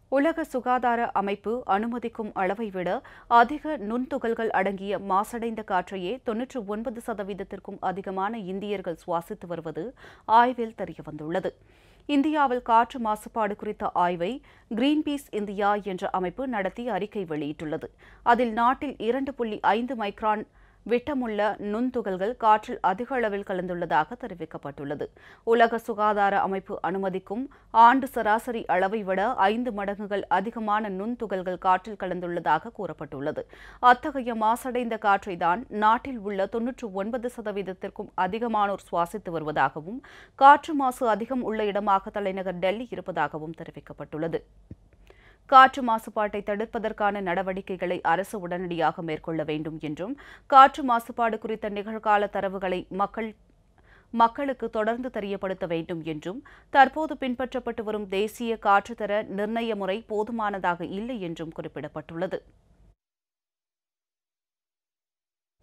உலக சுகாதார அமைப்பு அனுமதிக்கும் அளவை விட அதிக நுண்துகள்கள் அடங்கிய மாசடைந்த காற்றையே தொன்னூற்று ஒன்பது சதவீதத்திற்கும் அதிகமான இந்தியர்கள் சுவாசித்து வருவது ஆய்வில் தெரியவந்துள்ளது இந்தியாவில் காற்று மாசுபாடு குறித்த ஆய்வை கிரீன்பீஸ் இந்தியா என்ற அமைப்பு நடத்தி அறிக்கை வெளியிட்டுள்ளது அதில் நாட்டில் இரண்டு புள்ளி ஐந்து மைக்ரான் விட்டமுள்ள நுண்துகள்கள் காற்றில் அதிக அளவில் கலந்துள்ளதாக தெரிவிக்கப்பட்டுள்ளது உலக சுகாதார அமைப்பு அனுமதிக்கும் ஆண்டு சராசரி அளவை விட ஐந்து மடங்குகள் அதிகமான நுண்துகள்கள் காற்றில் கலந்துள்ளதாக கூறப்பட்டுள்ளது அத்தகைய மாசடைந்த காற்றை தான் நாட்டில் உள்ள தொன்னூற்று ஒன்பது சதவீதத்திற்கும் அதிகமானோர் சுவாசித்து வருவதாகவும் காற்று மாசு அதிகம் உள்ள இடமாக தலைநகர் டெல்லி இருப்பதாகவும் தெரிவிக்கப்பட்டுள்ளது காற்று மாசுபாட்டை தடுப்பதற்கான நடவடிக்கைகளை அரசு உடனடியாக மேற்கொள்ள வேண்டும் என்றும் காற்று மாசுபாடு குறித்த நிகழ்கால தரவுகளை மக்கள் மக்களுக்கு தொடர்ந்து தெரியப்படுத்த வேண்டும் என்றும் தற்போது பின்பற்றப்பட்டு வரும் தேசிய காற்றுத்தர நிர்ணய முறை போதுமானதாக இல்லை என்றும் குறிப்பிடப்பட்டுள்ளது